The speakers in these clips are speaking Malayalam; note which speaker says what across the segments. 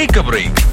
Speaker 1: ടേക്ക് എ ബ്രേക്ക്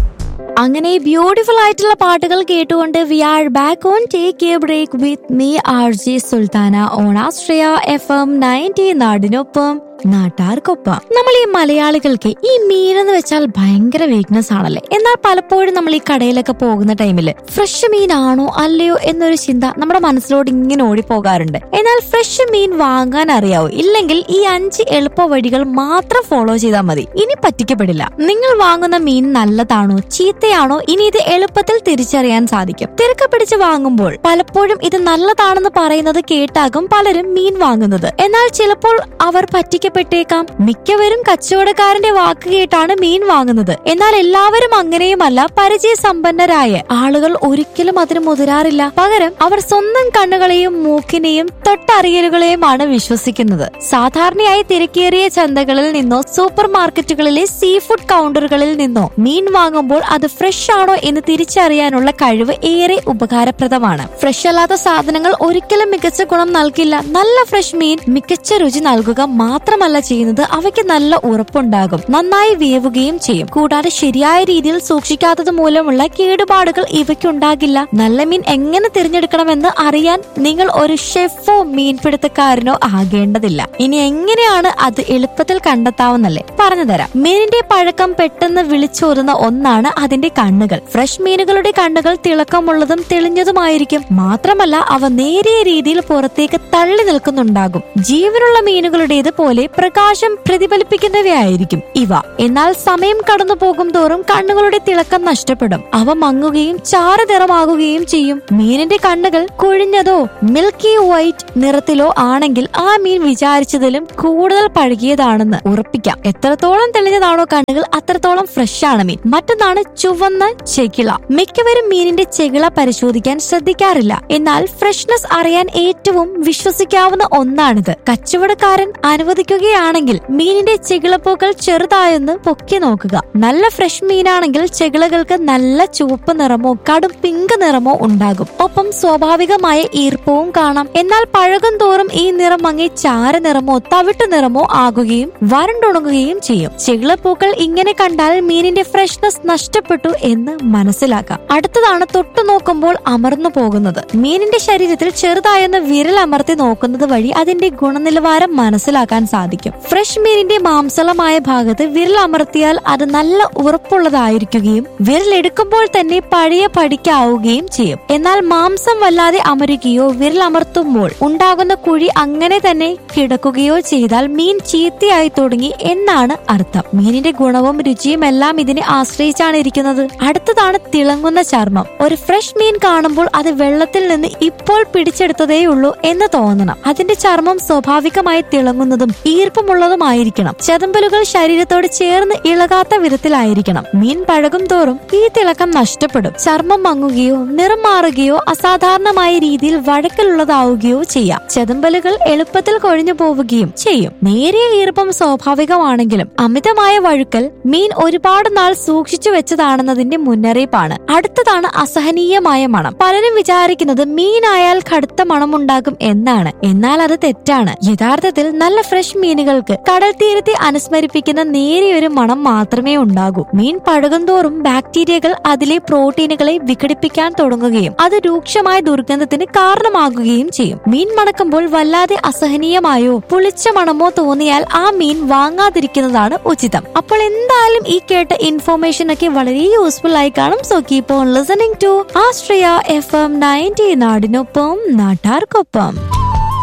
Speaker 2: അങ്ങനെ ബ്യൂട്ടിഫുൾ ആയിട്ടുള്ള പാട്ടുകൾ കേട്ടുകൊണ്ട് we are back on take a break with me R J Sultana on Astriya F M ninety നാടിനൊപ്പം നാട്ടാർക്കൊപ്പം നമ്മൾ ഈ മലയാളികൾക്ക് ഈ മീൻ എന്ന് വെച്ചാൽ ഭയങ്കര വീക്ക്നെസ് ആണല്ലേ എന്നാൽ പലപ്പോഴും നമ്മൾ ഈ കടയിലൊക്കെ പോകുന്ന ടൈമിൽ ഫ്രഷ് മീൻ ആണോ അല്ലയോ എന്നൊരു ചിന്ത നമ്മുടെ മനസ്സിലോട് ഇങ്ങനെ ഓടിപ്പോകാറുണ്ട് എന്നാൽ ഫ്രഷ് മീൻ വാങ്ങാൻ അറിയാവോ ഇല്ലെങ്കിൽ ഈ അഞ്ച് എളുപ്പ വഴികൾ മാത്രം ഫോളോ ചെയ്താൽ മതി ഇനി പറ്റിക്കപ്പെടില്ല നിങ്ങൾ വാങ്ങുന്ന മീൻ നല്ലതാണോ ചീത്തയാണോ ഇനി ഇത് എളുപ്പത്തിൽ തിരിച്ചറിയാൻ സാധിക്കും തിരക്ക് പിടിച്ച് വാങ്ങുമ്പോൾ പലപ്പോഴും ഇത് നല്ലതാണെന്ന് പറയുന്നത് കേട്ടാകും പലരും മീൻ വാങ്ങുന്നത് എന്നാൽ ചിലപ്പോൾ അവർ പറ്റിക്കപ്പെട്ടേക്കാം മിക്കവരും കച്ചവടക്കാരന്റെ വാക്ക് കേട്ടാണ് മീൻ വാങ്ങുന്നത് എന്നാൽ എല്ലാവരും അങ്ങനെയുമല്ല പരിചയസമ്പന്നരായ ആളുകൾ ഒരിക്കലും അതിന് മുതിരാറില്ല പകരം അവർ സ്വന്തം കണ്ണുകളെയും മൂക്കിനെയും തൊട്ടറിയലുകളെയുമാണ് വിശ്വസിക്കുന്നത് സാധാരണയായി തിരക്കേറിയ ചന്തകളിൽ നിന്നോ സൂപ്പർ മാർക്കറ്റുകളിലെ സീ ഫുഡ് കൗണ്ടറുകളിൽ നിന്നോ മീൻ വാങ്ങുമ്പോൾ അത് ഫ്രഷ് ആണോ എന്ന് തിരിച്ചറിയാനുള്ള കഴിവ് ഏറെ ഉപകാരപ്രദമാണ് ഫ്രഷ് അല്ലാത്ത സാധനങ്ങൾ ഒരിക്കലും മികച്ച ഗുണം നൽകില്ല നല്ല ഫ്രഷ് മീൻ മികച്ച രുചി നൽകുക മാത്രമല്ല ചെയ്യുന്നത് അവയ്ക്ക് നല്ല ഉറപ്പുണ്ടാകും നന്നായി വേവുകയും ചെയ്യും കൂടാതെ ശരിയായ രീതിയിൽ സൂക്ഷിക്കാത്തത് മൂലമുള്ള കേടുപാടുകൾ ഇവയ്ക്കുണ്ടാകില്ല നല്ല മീൻ എങ്ങനെ തിരഞ്ഞെടുക്കണമെന്ന് അറിയാൻ നിങ്ങൾ ഒരു ഷെഫോ മീൻപിടുത്തക്കാരനോ ആകേണ്ടതില്ല ഇനി എങ്ങനെയാണ് അത് എളുപ്പത്തിൽ കണ്ടെത്താവുന്നല്ലേ പറഞ്ഞുതരാം മീനിന്റെ പഴക്കം പെട്ടെന്ന് വിളിച്ചോതുന്ന ഒന്നാണ് അതിന്റെ കണ്ണുകൾ ഫ്രഷ് മീനുകളുടെ കണ്ണുകൾ തിളക്കമുള്ളതും തെളിഞ്ഞതുമായിരിക്കും മാത്രമല്ല അവ നേരിയ രീതിയിൽ പുറത്തേക്ക് തള്ളി നിൽക്കുന്നുണ്ടാകും ജീവനുള്ള മീനുകളുടേത് പോലെ പ്രകാശം പ്രതിഫലിപ്പിക്കുന്നവയായിരിക്കും ഇവ എന്നാൽ സമയം കടന്നു പോകും തോറും കണ്ണുകളുടെ തിളക്കം നഷ്ടപ്പെടും അവ മങ്ങുകയും ചാര നിറമാകുകയും ചെയ്യും മീനിന്റെ കണ്ണുകൾ കുഴിഞ്ഞതോ മിൽക്കി വൈറ്റ് നിറത്തിലോ ആണെങ്കിൽ ആ മീൻ വിചാരിച്ചതിലും കൂടുതൽ പഴകിയതാണെന്ന് ഉറപ്പിക്കാം എത്രത്തോളം തെളിഞ്ഞതാണോ കണ്ണുകൾ അത്രത്തോളം ഫ്രഷ് ആണ് മീൻ മറ്റൊന്നാണ് ചുവന്ന ചെകിള മിക്കവരും മീനിന്റെ ചെകിള പരിശോധിക്കാൻ ശ്രദ്ധിക്കാറില്ല എന്നാൽ ഫ്രഷ്നെസ് അറിയാൻ ഏറ്റവും വിശ്വസിക്കാവുന്ന ഒന്നാണിത് കച്ചവടക്കാരൻ അനുവദിക്കുകയാണെങ്കിൽ മീനിന്റെ ചെകിളപ്പൂക്കൾ ചെറുതായൊന്ന് പൊക്കി നോക്കുക നല്ല ഫ്രഷ് മീനാണെങ്കിൽ ചെകിളകൾക്ക് നല്ല ചുവപ്പ് നിറമോ കടും പിങ്ക് നിറമോ ഉണ്ടാകും ഒപ്പം സ്വാഭാവികമായ ഈർപ്പവും കാണാം എന്നാൽ പഴകും തോറും ഈ നിറം മങ്ങി ചാര നിറമോ തവിട്ട് നിറമോ ആകുകയും വരണ്ടുണങ്ങുകയും ചെയ്യും ചെകിളപ്പൂക്കൾ ഇങ്ങനെ കണ്ടാൽ മീനിന്റെ ഫ്രഷ്നെസ് നഷ്ടപ്പെട്ടു എന്ന് മനസ്സിലാക്കാം അടുത്തതാണ് തൊട്ടു നോക്കുമ്പോൾ അമർന്നു പോകുന്നത് മീനിന്റെ ശരീരത്തിൽ ചെറുതായൊന്ന് വിരൽ അമർത്തി നോക്കുന്നത് വഴി അതിന്റെ ഗുണനിലവാരം മനസ്സിലാക്കാൻ സാധിക്കും ഫ്രഷ് മീനിന്റെ മാംസളമായ ഭാഗത്ത് വിരൽ അമർത്തിയാൽ അത് നല്ല ഉറപ്പുള്ളതായിരിക്കുകയും വിരൽ എടുക്കുമ്പോൾ തന്നെ പഴയ പടിക്കാവുകയും ചെയ്യും എന്നാൽ മാംസം വല്ലാതെ അമരുകയോ വിരൽ അമർത്തുമ്പോൾ ഉണ്ടാകുന്ന കുഴി അങ്ങനെ തന്നെ കിടക്കുകയോ ചെയ്താൽ മീൻ ചീത്തയായി തുടങ്ങി എന്നാണ് അർത്ഥം മീനിന്റെ ഗുണവും രുചിയും എല്ലാം ഇതിനെ ആശ്രയിച്ചാണ് ഇരിക്കുന്നത് അടുത്തതാണ് തിളങ്ങുന്ന ചർമ്മം ഒരു ഫ്രഷ് മീൻ കാണുമ്പോൾ അത് വെള്ളത്തിൽ നിന്ന് ഇപ്പോൾ പിടിച്ചെടുത്തതേയുള്ളൂ എന്ന് തോന്നണം അതിന്റെ ചർമ്മം സ്വാഭാവികമായി തിളങ്ങുന്നതും ഈർപ്പമുള്ളതുമായിരിക്കണം ചെതമ്പലുകൾ ശരീരത്തോട് ചേർന്ന് ഇളകാത്ത വിധത്തിലായിരിക്കണം മീൻ പഴകും തോറും ഈ തിളക്കം നഷ്ടപ്പെടും ചർമ്മം മങ്ങുകയോ നിറം മാറുകയോ അസാധാരണമായ രീതിയിൽ വഴക്കലുള്ളതാവുകയോ ചെയ്യാം ചെതമ്പലുകൾ എളുപ്പത്തിൽ കൊഴിഞ്ഞു പോവുകയും ചെയ്യും നേരിയ ഈർപ്പം സ്വാഭാവികമാണെങ്കിലും അമിതമായ വഴുക്കൽ മീൻ ഒരുപാട് നാൾ സൂക്ഷിച്ചു വെച്ചതാണെന്നതിന്റെ മുന്നറിയിപ്പാണ് അടുത്തതാണ് അസഹനീയമായ മണം പലരും വിചാരിക്കുന്നത് മീനായാൽ കടുത്ത മണമുണ്ടാകും എന്നാണ് എന്നാൽ അത് തെറ്റാണ് യഥാർത്ഥത്തിൽ നല്ല ഫ്രഷ് മീനുകൾക്ക് കടൽ തീരത്തെ അനുസ്മരിപ്പിക്കുന്ന നേരിയൊരു മണം മാത്രമേ ഉണ്ടാകൂ മീൻ പഴകും തോറും ബാക്ടീരിയകൾ അതിലെ പ്രോട്ടീനുകളെ വിഘടിപ്പിക്കാൻ തുടങ്ങുകയും അത് രൂക്ഷമായ ദുർഗന്ധത്തിന് കാരണമാകുകയും ചെയ്യും മീൻ മണക്കുമ്പോൾ വല്ലാതെ അസഹനീയമായോ പുളിച്ച മണമോ തോന്നിയാൽ ആ മീൻ വാങ്ങാതിരിക്കുന്നതാണ് ഉചിതം അപ്പോൾ എന്തായാലും ഈ കേട്ട ഇൻഫോർമേഷൻ ഒക്കെ വളരെ യൂസ്ഫുൾ ആയി കാണും so keep on listening to Astriya F M ninety നാടിനൊപ്പം നാട്ടാർക്കൊപ്പം